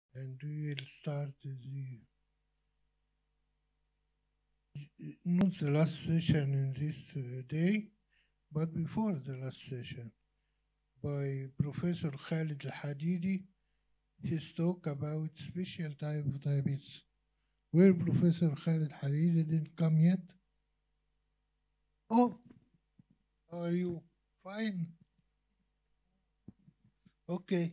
and we will start the not the last session in this uh, day, but before the last session by Professor Khalid Al-Hadidi, his talk about special type of diabetes. Where Professor Khalid Hadidi didn't come yet? Oh, how are you? Fine. Okay.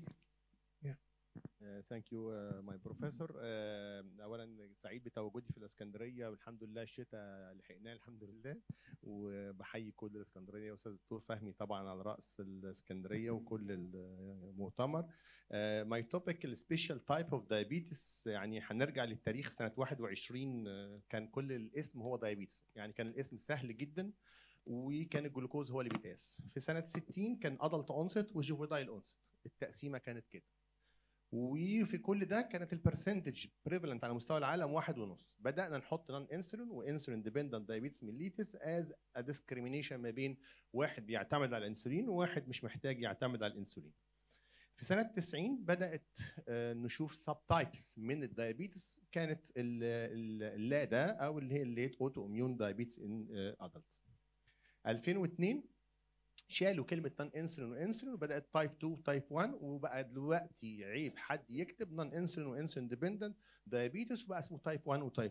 ثانك يو ماي بروفيسور اولا سعيد بتواجدي في الاسكندريه والحمد لله الشتاء لحقناه الحمد لله وبحيي كل الاسكندريه واستاذ دكتور فهمي طبعا على راس الاسكندريه وكل المؤتمر ماي توبيك السبيشال تايب اوف دايابيتس يعني هنرجع للتاريخ سنه 21 كان كل الاسم هو دايابيتس يعني كان الاسم سهل جدا وكان الجلوكوز هو اللي بيتقاس في سنه 60 كان ادلت اونست وجوفيدايل اونست التقسيمه كانت كده وفي كل ده كانت البرسنتج بريفالنت على مستوى العالم واحد ونص بدانا نحط نون انسولين وانسولين ديبندنت دايابيتس ميليتس از ا ديسكريميشن ما بين واحد بيعتمد على الانسولين وواحد مش محتاج يعتمد على الانسولين في سنة 90 بدأت نشوف سب تايبس من الدايابيتس كانت اللادا أو اللي هي الليت أوتو إميون دايابيتس إن أدلت 2002 شالوا كلمه نون انسولين وانسولين وبدات تايب 2 تايب 1 وبقى دلوقتي عيب حد يكتب نون انسولين وانسولين ديبندنت دايابيتس وبقى اسمه تايب 1 وتايب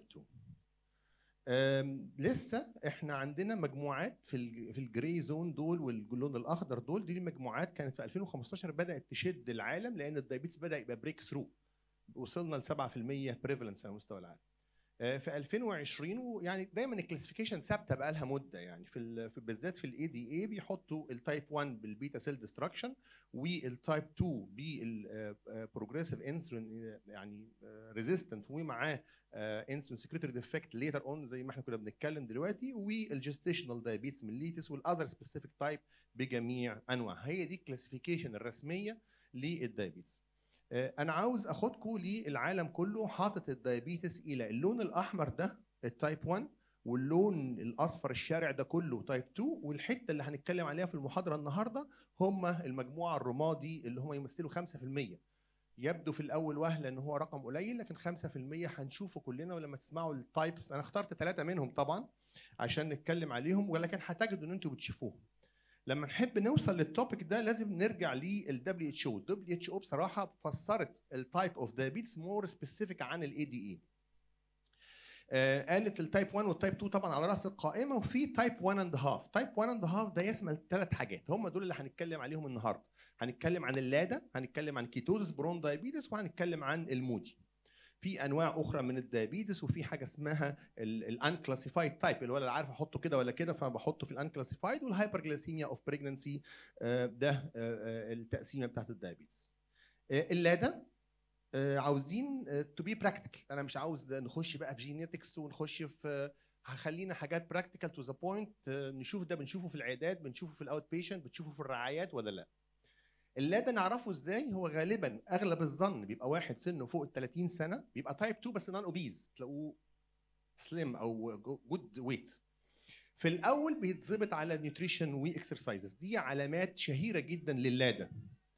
2 لسه احنا عندنا مجموعات في في الجري زون دول واللون الاخضر دول دي المجموعات كانت في 2015 بدات تشد العالم لان الدايابيتس بدا يبقى بريك ثرو وصلنا ل 7% بريفالنس على مستوى العالم في 2020 ويعني دايما الكلاسيفيكيشن ثابته بقى لها مده يعني في, في بالذات في الاي دي اي بيحطوا التايب 1 بالبيتا سيل ديستراكشن والتايب 2 بالبروجريسيف انسولين يعني ريزيستنت ومعاه انسولين سكريتوري ديفكت ليتر اون زي ما احنا كنا بنتكلم دلوقتي والجستيشنال دايابيتس ميليتس والاذر سبيسيفيك تايب بجميع انواعها هي دي الكلاسيفيكيشن الرسميه للدايابيتس انا عاوز اخدكم للعالم كله حاطط الدايابيتس الى اللون الاحمر ده التايب 1 واللون الاصفر الشارع ده كله تايب 2 والحته اللي هنتكلم عليها في المحاضره النهارده هم المجموعه الرمادي اللي هم يمثلوا 5% يبدو في الاول وهله ان هو رقم قليل لكن 5% هنشوفه كلنا ولما تسمعوا التايبس انا اخترت ثلاثه منهم طبعا عشان نتكلم عليهم ولكن هتجدوا ان انتم بتشوفوهم لما نحب نوصل للتوبيك ده لازم نرجع لل WHO ال WHO بصراحه فسرت التايب اوف دايابيتس مور سبيسيفيك عن الاي دي اي قالت التايب 1 والتايب 2 طبعا على راس القائمه وفي تايب 1 اند هاف تايب 1 اند هاف ده يشمل ثلاث حاجات هم دول اللي هنتكلم عليهم النهارده هنتكلم عن اللادا هنتكلم عن كيتوزس برون دايابيتس وهنتكلم عن المودي في انواع اخرى من الدايابيتس وفي حاجه اسمها الانكلاسيفايد تايب اللي هو لا عارف احطه كده ولا كده فبحطه في الانكلاسيفايد والهايبرجليسيميا اوف بريجنسي ده التقسيمه بتاعت الدايابيتس اللادا عاوزين تو بي براكتيكال انا مش عاوز نخش بقى في جينيتكس ونخش في هخلينا حاجات براكتيكال تو ذا بوينت نشوف ده بنشوفه في العيادات بنشوفه في الاوت بيشنت بتشوفه في الرعايات ولا لا اللادا نعرفه ازاي هو غالبا اغلب الظن بيبقى واحد سنه فوق ال 30 سنه بيبقى تايب 2 بس نون اوبيز تلاقوه سليم او جود ويت في الاول بيتظبط على نيوتريشن واكسرسايزز دي علامات شهيره جدا للادا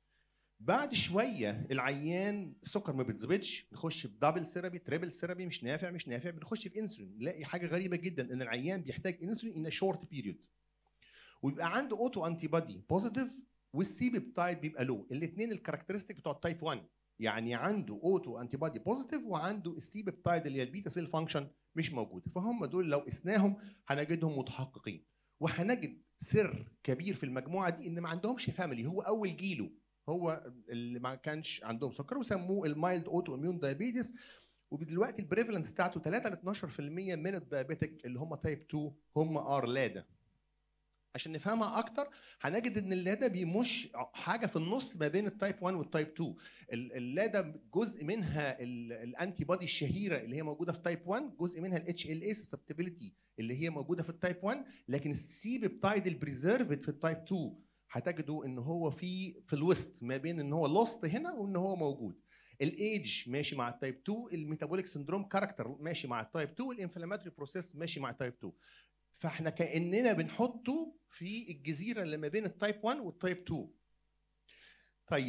بعد شويه العيان السكر ما بيتظبطش نخش بدبل سيرابي تريبل سيرابي مش نافع مش نافع بنخش في انسولين نلاقي حاجه غريبه جدا ان العيان بيحتاج انسولين ان شورت بيريود ويبقى عنده اوتو انتي بادي بوزيتيف والسي بيبتايد بيبقى لو الاثنين الكاركترستيك بتوع التايب 1 يعني عنده اوتو انتي بادي بوزيتيف وعنده السي بيبتايد اللي هي البيتا سيل فانكشن مش موجوده فهم دول لو قسناهم هنجدهم متحققين وهنجد سر كبير في المجموعه دي ان ما عندهمش فاميلي هو اول جيله هو اللي ما كانش عندهم سكر وسموه المايلد اوتو اميون دايابيتس ودلوقتي البريفلنس بتاعته 3 ل 12% من الدايابيتك اللي هم تايب 2 هم ار لادا عشان نفهمها اكتر هنجد ان اللادا بيمش حاجه في النص ما بين التايب 1 والتايب 2 اللادا جزء منها الانتي بودي الشهيره اللي هي موجوده في تايب 1 جزء منها الاتش ال اي سسبتبيليتي اللي هي موجوده في التايب 1 لكن السي بيبتايد البريزرفد في التايب 2 هتجدوا ان هو في في الوسط ما بين ان هو لوست هنا وان هو موجود الايدج ماشي مع التايب 2 الميتابوليك سندروم كاركتر ماشي مع التايب 2 الانفلاماتوري بروسيس ماشي مع التايب 2 فاحنا كاننا بنحطه في الجزيره اللي ما بين التايب 1 والتايب 2 طيب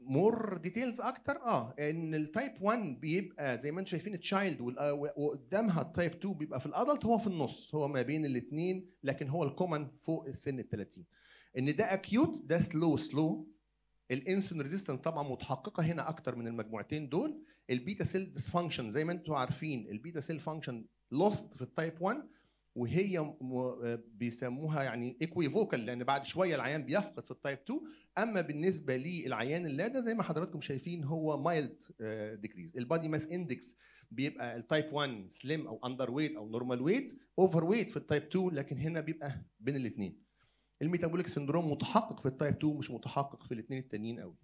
مور ديتيلز اكتر اه ان التايب 1 بيبقى زي ما انتم شايفين التشايلد وقدامها التايب 2 بيبقى في الادلت هو في النص هو ما بين الاثنين لكن هو الكومن فوق السن ال 30 ان ده اكيوت ده سلو سلو الانسولين ريزيستنس طبعا متحققه هنا اكتر من المجموعتين دول البيتا سيل ديسفانكشن زي ما انتم عارفين البيتا سيل فانكشن لوست في التايب 1 وهي م- بيسموها يعني ايكويفوكال لان بعد شويه العيان بيفقد في التايب 2 اما بالنسبه للعيان اللاده زي ما حضراتكم شايفين هو مايلد ديكريز البادي ماس اندكس بيبقى التايب 1 سليم او اندر ويت او نورمال ويت اوفر ويت في التايب 2 لكن هنا بيبقى بين الاثنين الميتابوليك سندروم متحقق في التايب 2 مش متحقق في الاثنين التانيين قوي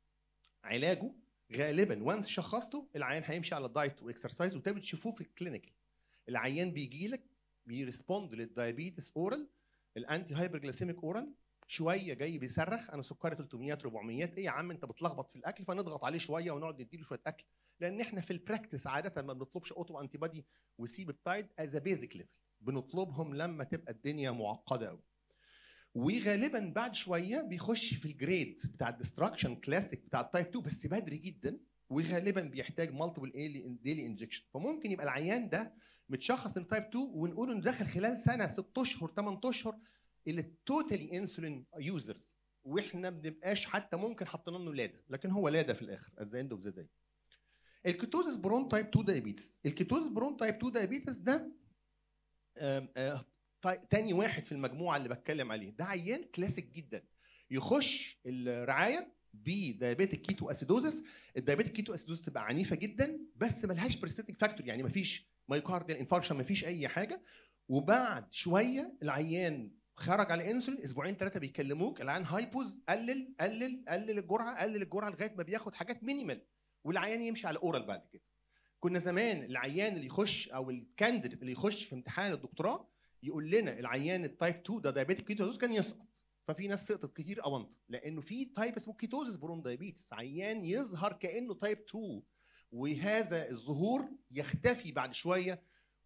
علاجه غالبا وانس شخصته العيان هيمشي على دايت واكسرسايز وده بتشوفوه في الكلينيكال العيان بيجي لك بيرسبوند للدايابيتس اورال الانتي هايبرجليسيميك اورال شويه جاي بيصرخ انا سكري 300 400 ايه يا عم انت بتلخبط في الاكل فنضغط عليه شويه ونقعد نديله شويه اكل لان احنا في البراكتس عاده ما بنطلبش اوتو انتي بادي وسيبتايد از بيزك ليفل بنطلبهم لما تبقى الدنيا معقده قوي وغالبا بعد شويه بيخش في الجريد بتاع الدستراكشن كلاسيك بتاع التايب 2 بس بدري جدا وغالبا بيحتاج مالتيبل ديلي انجكشن فممكن يبقى العيان ده متشخص انه تايب 2 ونقول انه داخل خلال سنه 6 اشهر 8 اشهر الى التوتالي انسولين يوزرز واحنا ما بنبقاش حتى ممكن حاطين له لاده لكن هو لاده في الاخر ات ذا اند اوف ذا داي الكيتوزس برون تايب 2 دايابيتس الكيتوزس برون تايب 2 دايابيتس ده آم، آه، طي- تاني واحد في المجموعه اللي بتكلم عليه ده عيان كلاسيك جدا يخش الرعايه بدايابيتك كيتو اسيدوزس الدايابيتك كيتو اسيدوزس تبقى عنيفه جدا بس ملهاش بريستاتيك فاكتور يعني مفيش مايوكارديال انفاركشن مفيش اي حاجه وبعد شويه العيان خرج على انسولين اسبوعين ثلاثه بيكلموك العيان هايبوز قلل قلل قلل الجرعه قلل الجرعه لغايه ما بياخد حاجات مينيمال والعيان يمشي على اورال بعد كده كنا زمان العيان اللي يخش او الكانديديت اللي يخش في امتحان الدكتوراه يقول لنا العيان التايب 2 ده دايابيتك كيتوزس كان يسقط ففي ناس سقطت كتير اونطه لانه في تايب اسمه كيتوزس برون دايابيتس عيان يظهر كانه تايب 2 وهذا الظهور يختفي بعد شويه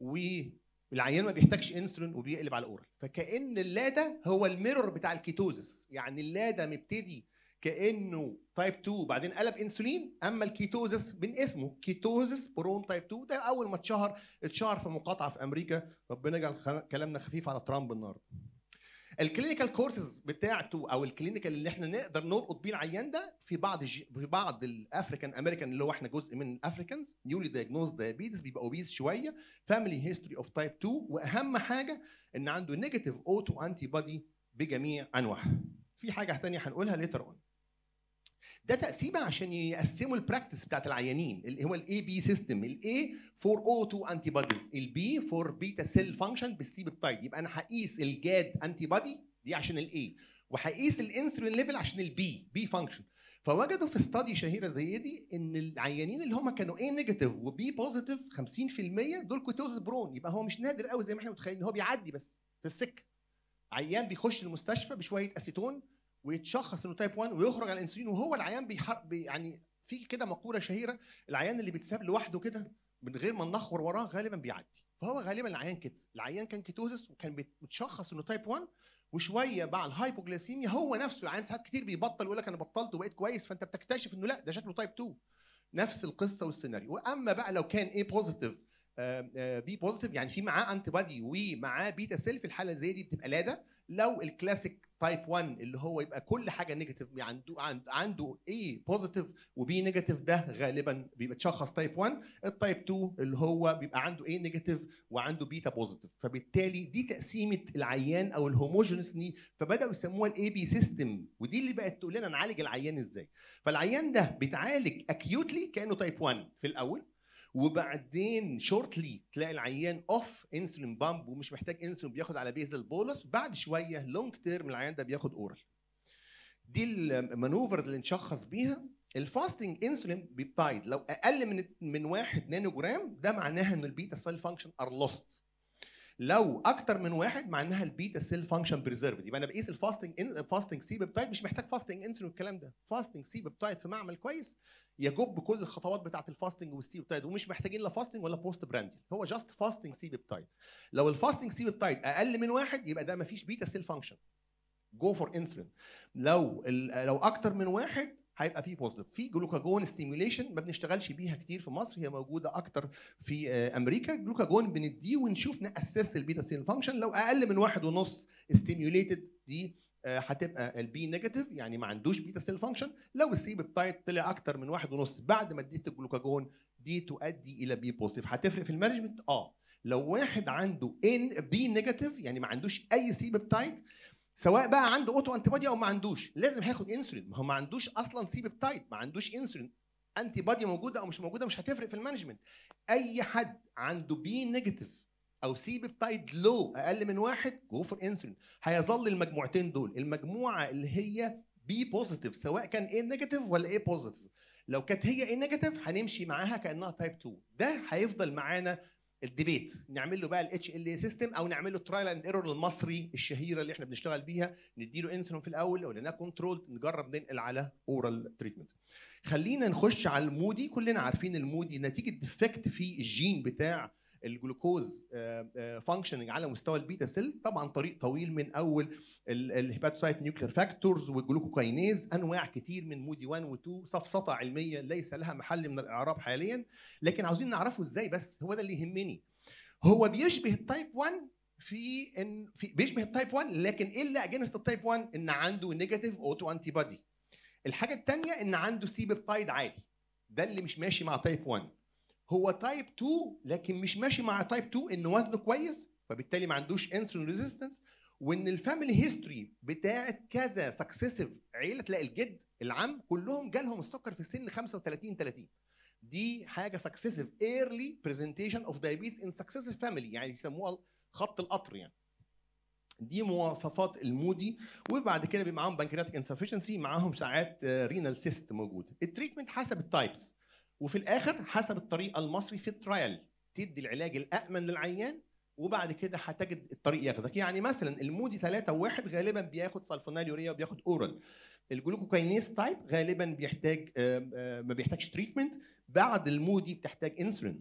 والعيان ما بيحتاجش انسولين وبيقلب على الاورال فكان اللاده هو الميرور بتاع الكيتوزس يعني اللاده مبتدي كانه تايب 2 وبعدين قلب انسولين اما الكيتوزس من اسمه كيتوزس برون تايب 2 ده اول ما اتشهر اتشهر في مقاطعه في امريكا ربنا يجعل خ- كلامنا خفيف على ترامب النهارده الكلينيكال كورسز بتاعته او الكلينيكال اللي احنا نقدر نلقط بيه العيان ده في بعض الج... في بعض الافريكان امريكان اللي هو احنا جزء من الافريكانز نيولي دايجنوز دايابيتس بيبقى اوبيز شويه فاميلي هيستوري اوف تايب 2 واهم حاجه ان عنده نيجاتيف اوتو انتي بودي بجميع انواعها في حاجه ثانيه هنقولها ليتر اون ده تقسيمه عشان يقسموا البراكتس بتاعت العيانين اللي هو الاي بي سيستم الاي فور او 2 انتي بوديز البي فور بيتا سيل فانكشن بالسي بيبتايد يبقى انا هقيس الجاد انتي بودي دي عشان الاي وهقيس الانسولين ليفل عشان البي بي فانكشن فوجدوا في استادي شهيره زي دي ان العيانين اللي هم كانوا اي نيجاتيف وبي بوزيتيف 50% دول كوتوزس برون يبقى هو مش نادر قوي زي ما احنا متخيلين هو بيعدي بس في السكه عيان بيخش المستشفى بشويه اسيتون ويتشخص انه تايب 1 ويخرج على الانسولين وهو العيان بيحر بي يعني في كده مقوله شهيره العيان اللي بيتساب لوحده كده من غير ما ننخور وراه غالبا بيعدي فهو غالبا العيان كده العيان كان كيتوزس وكان بيتشخص انه تايب 1 وشويه مع الهايبوجليسيميا هو نفسه العيان ساعات كتير بيبطل ويقول لك انا بطلت وبقيت كويس فانت بتكتشف انه لا ده شكله تايب 2 نفس القصه والسيناريو واما بقى لو كان ايه بوزيتيف بي بوزيتيف يعني في معاه انتي بادي ومعاه بيتا سيل في الحاله زي دي بتبقى لاده لو الكلاسيك تايب 1 اللي هو يبقى كل حاجه نيجاتيف يعني عنده عنده اي بوزيتيف وبي نيجاتيف ده غالبا بيبقى تشخص تايب 1 التايب 2 اللي هو بيبقى عنده اي نيجاتيف وعنده بيتا بوزيتيف فبالتالي دي تقسيمه العيان او الهوموجينس فبداوا يسموها الاي بي سيستم ودي اللي بقت تقول لنا نعالج العيان ازاي فالعيان ده بيتعالج اكيوتلي كانه تايب 1 في الاول وبعدين شورتلي تلاقي العيان اوف انسولين بامب ومش محتاج انسولين بياخد على بيزل بولس بعد شويه لونج تيرم العيان ده بياخد اورال دي المانوفر اللي نشخص بيها الفاستنج انسولين بيبتايد لو اقل من من 1 نانو جرام ده معناها ان البيتا سيل فانكشن ار لوست لو اكتر من واحد معناها البيتا سيل فانكشن بريزيرفد يبقى انا بقيس الفاستنج فاستنج سي بيبتايد مش محتاج فاستنج انسولين والكلام ده فاستنج سي بيبتايد في معمل كويس يجب كل الخطوات بتاعه الفاستنج والسي بيبتايد ومش محتاجين لا فاستنج ولا بوست براندي هو جاست فاستنج سي بيبتايد لو الفاستنج سي بيبتايد اقل من واحد يبقى ده ما فيش بيتا سيل فانكشن جو فور انسولين لو لو اكتر من واحد هيبقى بي بوزيتيف في جلوكاجون ستيميوليشن ما بنشتغلش بيها كتير في مصر هي موجوده اكتر في آه، امريكا جلوكاجون بنديه ونشوف ناسس البيتا سيل فانكشن لو اقل من واحد ونص ستيميوليتد دي آه، هتبقى البي نيجاتيف يعني ما عندوش بيتا سيل فانكشن لو السي بيبتايد طلع اكتر من واحد ونص بعد ما اديت الجلوكاجون دي تؤدي الى بي بوزيتيف هتفرق في المانجمنت اه لو واحد عنده ان بي نيجاتيف يعني ما عندوش اي سي بيبتايد سواء بقى عنده اوتو انتي بودي او ما عندوش لازم هياخد انسولين ما هو ما عندوش اصلا سي بيبتايد ما عندوش انسولين انتي بودي موجوده او مش موجوده مش هتفرق في المانجمنت اي حد عنده بي نيجاتيف او سي بيبتايد لو اقل من واحد جو فور انسولين هيظل المجموعتين دول المجموعه اللي هي بي بوزيتيف سواء كان ايه نيجاتيف ولا ايه بوزيتيف لو كانت هي ايه نيجاتيف هنمشي معاها كانها تايب 2 ده هيفضل معانا الديبيت نعمل له بقى الاتش ال اي سيستم او نعمل له ترايل اند ايرور المصري الشهيره اللي احنا بنشتغل بيها نديله انسولين في الاول لو لقيناه كنترول نجرب ننقل على اورال تريتمنت خلينا نخش على المودي كلنا عارفين المودي نتيجه ديفكت في الجين بتاع الجلوكوز فانكشننج على مستوى البيتا سيل طبعا طريق طويل من اول الهيباتوسايت نيوكلير فاكتورز والجلوكوكاينيز انواع كتير من مودي 1 و2 سفسطه علميه ليس لها محل من الاعراب حاليا لكن عاوزين نعرفه ازاي بس هو ده اللي يهمني هو بيشبه التايب 1 في ان في بيشبه التايب 1 لكن ايه اللي اجينست التايب 1 ان عنده نيجاتيف اوتو انتي بودي الحاجه الثانيه ان عنده سي بيبتايد عالي ده اللي مش ماشي مع تايب 1 هو تايب 2 لكن مش ماشي مع تايب 2 ان وزنه كويس فبالتالي ما عندوش انسولين ريزيستنس وان الفاميلي هيستوري بتاعت كذا سكسيسيف عيله تلاقي الجد العم كلهم جالهم السكر في سن 35 30 دي حاجه سكسيسيف ايرلي برزنتيشن اوف diabetes ان سكسيسيف فاميلي يعني يسموها خط القطر يعني دي مواصفات المودي وبعد كده بيبقى معاهم بانكرياتيك انسفشنسي معاهم ساعات رينال سيست موجود التريتمنت حسب التايبس وفي الاخر حسب الطريقه المصري في الترايل تدي العلاج الامن للعيان وبعد كده هتجد الطريق ياخدك يعني مثلا المودي 3 و1 غالبا بياخد سلفونيل يوريا وبياخد اورال الجلوكوكاينيز تايب غالبا بيحتاج آه، آه، ما بيحتاجش تريتمنت بعد المودي بتحتاج انسولين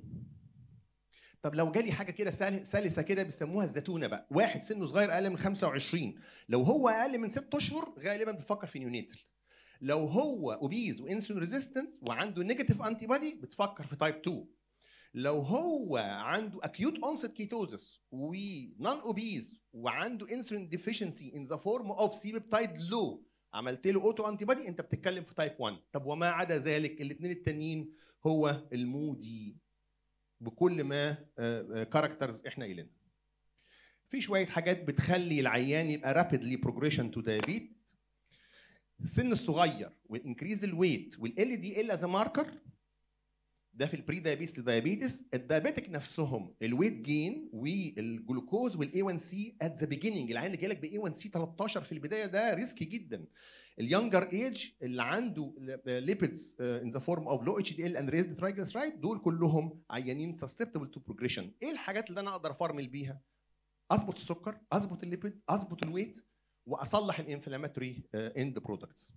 طب لو جالي حاجه كده سل- سلسه كده بيسموها الزتونه بقى واحد سنه صغير اقل من 25 لو هو اقل من 6 اشهر غالبا بتفكر في نيونيتال لو هو اوبيز وانسولين ريزيستنت وعنده نيجاتيف انتي بودي بتفكر في تايب 2 لو هو عنده اكيوت اونست كيتوزس ونون اوبيز وعنده انسولين ديفيشنسي ان ذا فورم اوف سي بيبتايد لو عملت له اوتو انتي بودي انت بتتكلم في تايب 1 طب وما عدا ذلك الاثنين التانيين هو المودي بكل ما كاركترز احنا قايلينها في شويه حاجات بتخلي العيان يبقى رابيدلي بروجريشن تو دايابيت السن الصغير والانكريز الويت والال دي ال از ماركر ده في البري دايابيتس لدايابيتس الدايابيتك نفسهم الويت جين والجلوكوز والاي 1 سي ات ذا بيجيننج العيان اللي جالك باي 1 سي 13 في البدايه ده ريسكي جدا اليونجر ايج اللي عنده ليبيدز ان ذا فورم اوف لو اتش دي ال اند ريزد ترايجلسرايد دول كلهم عيانين سسبتبل تو بروجريشن ايه الحاجات اللي انا اقدر افرمل بيها اظبط السكر اظبط الليبيد اظبط الويت واصلح الانفلاماتوري اند برودكتس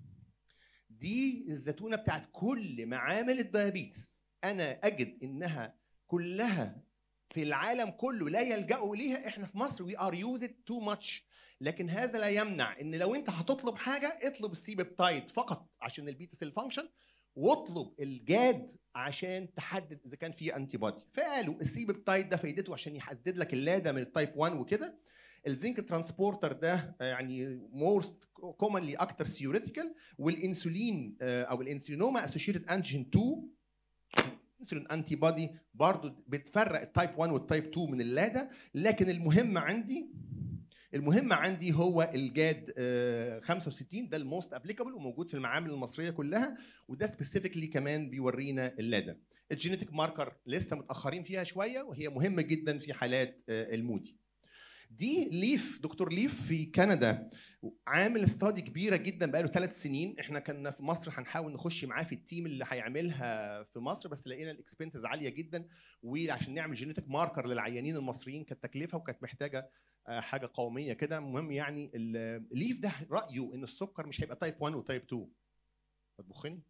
دي الزتونه بتاعت كل معامل الديابيتس انا اجد انها كلها في العالم كله لا يلجأوا اليها احنا في مصر وي ار يوز ات تو ماتش لكن هذا لا يمنع ان لو انت هتطلب حاجه اطلب السي بيبتايد فقط عشان البيتا سيل فانكشن واطلب الجاد عشان تحدد اذا كان في انتي بودي فقالوا السي بيبتايد ده فايدته عشان يحدد لك اللاده من التايب 1 وكده الزنك ترانسبورتر ده يعني موست كومنلي اكتر ثيوريتيكال والانسولين آه، او الانسولينوما اسوشيتد انتيجين 2 انسولين انتي بودي برضه بتفرق التايب 1 والتايب 2 من اللاده لكن المهم عندي المهم عندي هو الجاد آه، 65 ده الموست ابليكابل وموجود في المعامل المصريه كلها وده سبيسيفيكلي كمان بيورينا اللاده الجينيتك ماركر لسه متاخرين فيها شويه وهي مهمه جدا في حالات آه، المودي دي ليف دكتور ليف في كندا عامل استادي كبيره جدا بقاله ثلاث سنين احنا كنا في مصر هنحاول نخش معاه في التيم اللي هيعملها في مصر بس لقينا الاكسبنسز عاليه جدا وعشان نعمل جينيتك ماركر للعيانين المصريين كانت تكلفه وكانت محتاجه آه، حاجه قوميه كده المهم يعني الليف ده رايه ان السكر مش هيبقى تايب 1 وتايب 2 هتبخني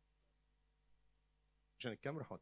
عشان الكاميرا حاضر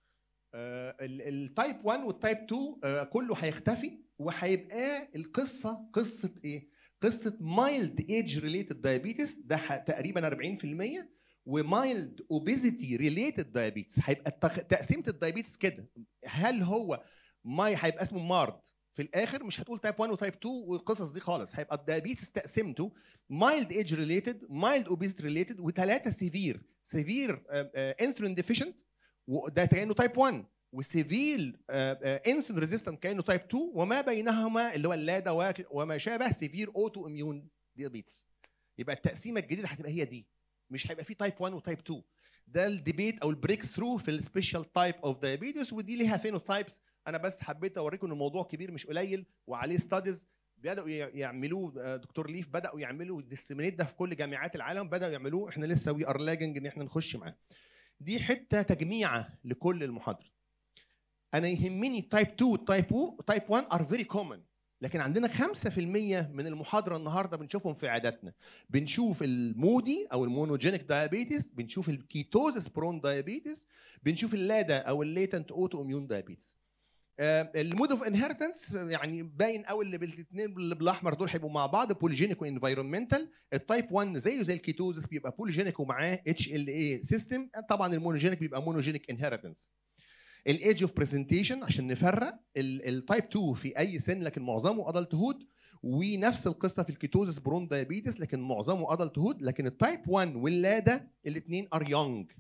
التايب 1 والتايب 2 آه، كله هيختفي وهيبقى القصه قصه ايه؟ قصه مايلد ايج ريليتد دايابيتس ده ح- تقريبا 40% ومايلد اوبيزيتي ريليتد دايابيتس هيبقى التخ- تقسيمه الدايابيتس كده هل هو ماي هيبقى اسمه مارد في الاخر مش هتقول تايب 1 وتايب 2 والقصص دي خالص هيبقى الدايابيتس تقسيمته مايلد ايج ريليتد مايلد اوبيزيتي ريليتد وثلاثه سيفير سيفير انسولين ديفيشنت وده كانه تايب 1 وسيفيل انسولين ريزيستنت كانه تايب 2 وما بينهما اللي هو اللادا وك- وما شابه سيفير اوتو اميون ديابيتس يبقى التقسيمه الجديده هتبقى هي دي مش هيبقى في تايب 1 وتايب 2 ده الديبيت او البريك ثرو في السبيشال تايب اوف دايابيتس ودي ليها فينوتايبس انا بس حبيت اوريكم ان الموضوع كبير مش قليل وعليه ستاديز بداوا يع- يعملوه آه، دكتور ليف بداوا يعملوا ديسمينيت ده في كل جامعات العالم بداوا يعملوه احنا لسه وي ار لاجنج ان احنا نخش معاه دي حته تجميعه لكل المحاضره انا يهمني تايب 2 تايب 2 تايب 1 ار فيري كومن لكن عندنا 5% من المحاضره النهارده بنشوفهم في عياداتنا بنشوف المودي او المونوجينيك دايابيتس بنشوف الكيتوزس برون دايابيتس بنشوف اللادا او الليتنت اوتو اميون دايابيتس المود اوف انهيرتنس يعني باين قوي اللي بالاثنين اللي بالاحمر دول هيبقوا مع بعض بوليجينيك وانفايرمنتال التايب 1 زيه زي الكيتوزس بيبقى بوليجينيك ومعاه اتش ال اي سيستم طبعا المونوجينيك بيبقى مونوجينيك انهيرتنس الايدج اوف برزنتيشن عشان نفرق التايب 2 في اي سن لكن معظمه ادلت هود ونفس القصه في الكيتوزس برون دايابيتس لكن معظمه ادلت هود لكن التايب 1 واللادا الاثنين ار يونج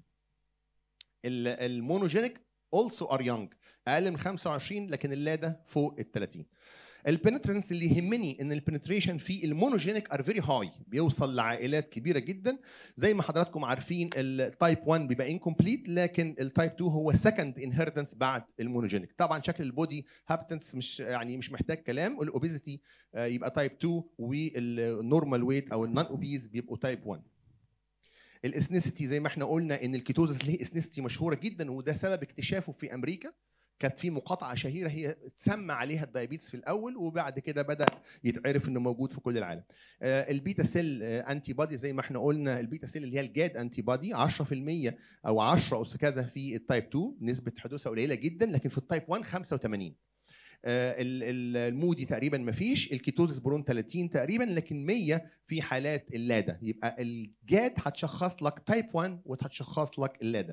المونوجينيك اولسو ار يونج اقل من 25 لكن اللادا فوق ال 30 البنترنس اللي يهمني ان البنتريشن في المونوجينيك ار فيري هاي بيوصل لعائلات كبيره جدا زي ما حضراتكم عارفين التايب 1 بيبقى انكمبليت لكن التايب 2 هو سكند انهيرتنس بعد المونوجينيك طبعا شكل البودي هابتنس مش يعني مش محتاج كلام الاوبيزيتي يبقى تايب 2 والنورمال ويت او النون اوبيز بيبقوا تايب 1 الاسنسيتي زي ما احنا قلنا ان الكيتوزس ليه اسنسيتي مشهوره جدا وده سبب اكتشافه في امريكا كانت في مقاطعه شهيره هي اتسمى عليها الدايابيتس في الاول وبعد كده بدا يتعرف انه موجود في كل العالم آه، البيتا سيل انتي بادي زي ما احنا قلنا البيتا سيل اللي هي الجاد انتي بادي 10% او 10 اس كذا في التايب 2 نسبه حدوثها قليله جدا لكن في التايب 1 85 آه، ال- ال- المودي تقريبا ما فيش الكيتوزس برون 30 تقريبا لكن 100 في حالات اللادا يبقى الجاد هتشخص لك تايب 1 وهتشخص لك اللادا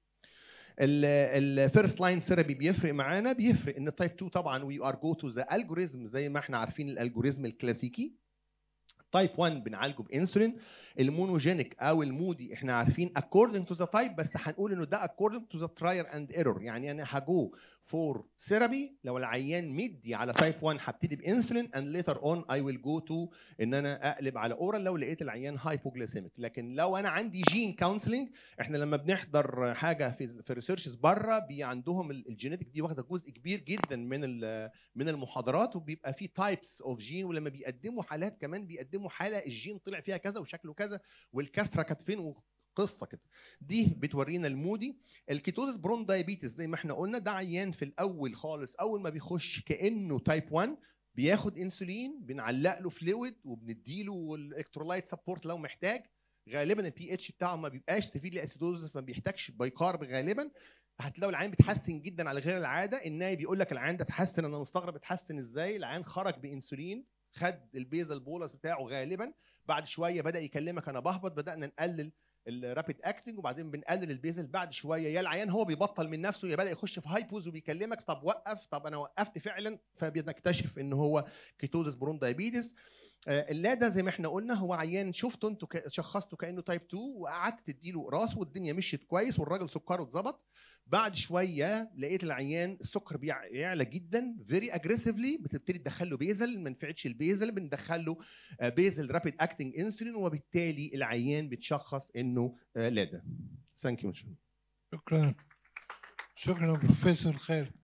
الفيرست لاين ثيرابي بيفرق معانا بيفرق ان تايب 2 طبعا وي ار جو تو ذا الجوريزم زي ما احنا عارفين الالجوريزم الكلاسيكي تايب 1 بنعالجه بانسولين المونوجينيك او المودي احنا عارفين according to the type بس هنقول انه ده according to the trial and error يعني انا هجو فور ثيرابي لو العيان مدي على تايب 1 هبتدي بانسولين and later on I will go to ان انا اقلب على اورال لو لقيت العيان هايبوجليسيميك لكن لو انا عندي جين كونسلنج احنا لما بنحضر حاجه في في ريسيرشز بره بي عندهم ال- الجينيتك دي واخده جزء كبير جدا من ال- من المحاضرات وبيبقى في تايبس اوف جين ولما بيقدموا حالات كمان بيقدموا حاله الجين طلع فيها كذا وشكله كذا والكسره كانت فين قصه كده دي بتورينا المودي الكيتوزس برون دايابيتس زي ما احنا قلنا ده عيان في الاول خالص اول ما بيخش كانه تايب 1 بياخد انسولين بنعلق له فلويد وبنديله الالكترولايت سبورت لو محتاج غالبا البي اتش بتاعه ما بيبقاش سيفيرلي اسيدوزس ما بيحتاجش بايكارب غالبا هتلاقوا العيان بيتحسن جدا على غير العاده الناي بيقول لك العيان ده اتحسن انا مستغرب اتحسن ازاي العيان خرج بانسولين خد البيزل بولس بتاعه غالبا بعد شويه بدا يكلمك انا بهبط بدانا نقلل الرابيد اكتنج وبعدين بنقلل البيزل بعد شويه يا العيان هو بيبطل من نفسه يا بدا يخش في هايبوز وبيكلمك طب وقف طب انا وقفت فعلا فبنكتشف ان هو كيتوزس برون دايابيتس آه، اللادا زي ما احنا قلنا هو عيان شفته انتوا ك- شخصته كانه تايب 2 وقعدت تديله راس والدنيا مشيت كويس والراجل سكره اتظبط بعد شويه لقيت العيان السكر بيع- بيعلى جدا فيري اجريسيفلي بتبتدي تدخل له بيزل ما نفعتش البيزل بندخل له آه، بيزل رابيد اكتنج انسولين وبالتالي العيان بتشخص انه آه، لادا ثانك يو شكرا شكرا بروفيسور خالد